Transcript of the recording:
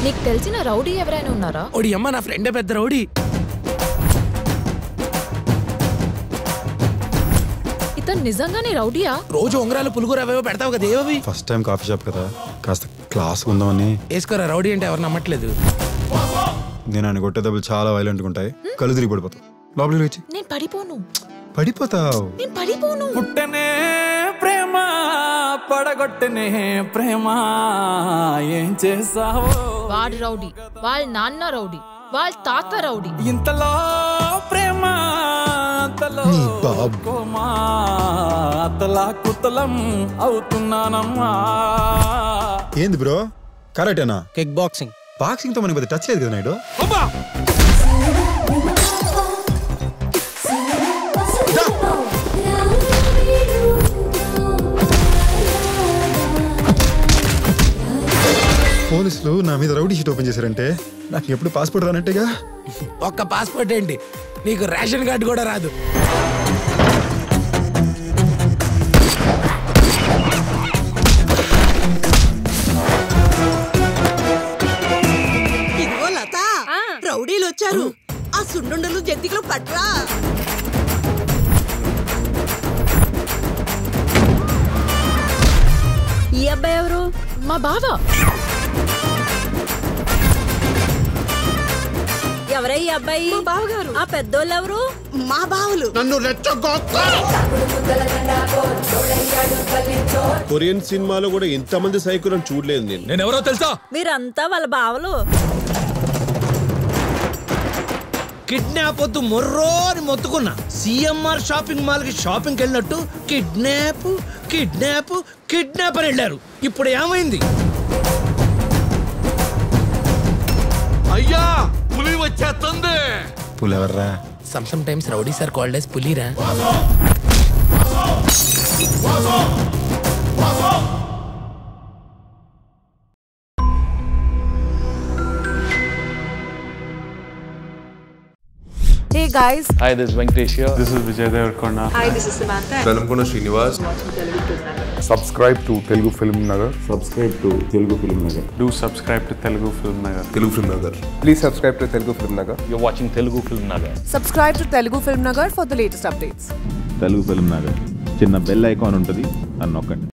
నీకు తెలిసిన రౌడీ ఎవరైనా ఉన్నారా ఓడి అమ్మ నా ఫ్రెండే పెద్ద రౌడీ ఇతను నిజంగానే రౌడీయా రోజు ఉంగరాలు పులుగురు అవేవో పెడతావు కదా ఏవవి ఫస్ట్ టైం కాఫీ షాప్ కదా కాస్త క్లాస్ ఉందామని వేసుకోరా రౌడీ అంటే ఎవరు నమ్మట్లేదు నేను ఆయన కొట్టే దెబ్బలు చాలా వైలెంట్గా ఉంటాయి కళ్ళు తిరిగి పడిపోతావు లోపలికి వచ్చి నేను పడిపోను పడిపోతావు నేను పడిపోను పుట్టనే ప్రేమ పడగొట్టనే ప్రేమ ఏం చేసావో వాడు రౌడీ వాళ్ళ నాన్న రౌడీ వాళ్ళ తాత రౌడీ ఇంతలో ప్రేమ అంతలో నీ బాబు. కోమా అతలా కుతలం అవుతున్నానమ్మా ఏంది బ్రో కరెక్టేనా కిక్ బాక్సింగ్ బాక్సింగ్ తో మనకి పెద్ద టచ్ లేదు కదా నాయుడు పోలీసులు నా మీద రౌడీ షీట్ ఓపెన్ చేశారంటే నాకు ఎప్పుడు పాస్పోర్ట్ రానట్టేగా ఒక్క పాస్పోర్ట్ ఏంటి నీకు రేషన్ కార్డు కూడా రాదు ఇదిగో లత రౌడీలు వచ్చారు ఆ సున్నుండలు జంతికలు పట్రా ఈ అబ్బాయి ఎవరు మా బావ ఎవరై ఈ అబ్బాయి బావగారు ఆ పెద్దోళ్ళు ఎవరు మా బావులు కొరియన్ సినిమాలో కూడా ఇంతమంది సైకులను చూడలేదు నేను నేను ఎవరో తెలుసా మీరంతా వాళ్ళ బావలు కిడ్నాప్ వద్దు మొర్రో అని మొత్తుకున్నా సిఎంఆర్ షాపింగ్ మాల్ కి షాపింగ్ వెళ్ళినట్టు కిడ్నాప్ కిడ్నాప్ కిడ్నాప్ అని వెళ్ళారు ఇప్పుడు ఏమైంది అయ్యా పులి వచ్చేస్తుంది పులెవర్రా some sometimes rowdy sir called yes పులీరా Hey guys, hi this Venkatesh this is Vijay Devarakonda hi, this is Samantha. Velankonda Srinivas subscribe to Telugu Film Nagar subscribe to Telugu Film Nagar do subscribe to Telugu Film Nagar Telugu Film Nagar please subscribe to Telugu Film Nagar you watching Telugu Film Nagar Subscribe to Telugu Film Nagar for the latest updates. Telugu Film Nagar చిన్న bell icon ఉంటుంది అని నొక్కండి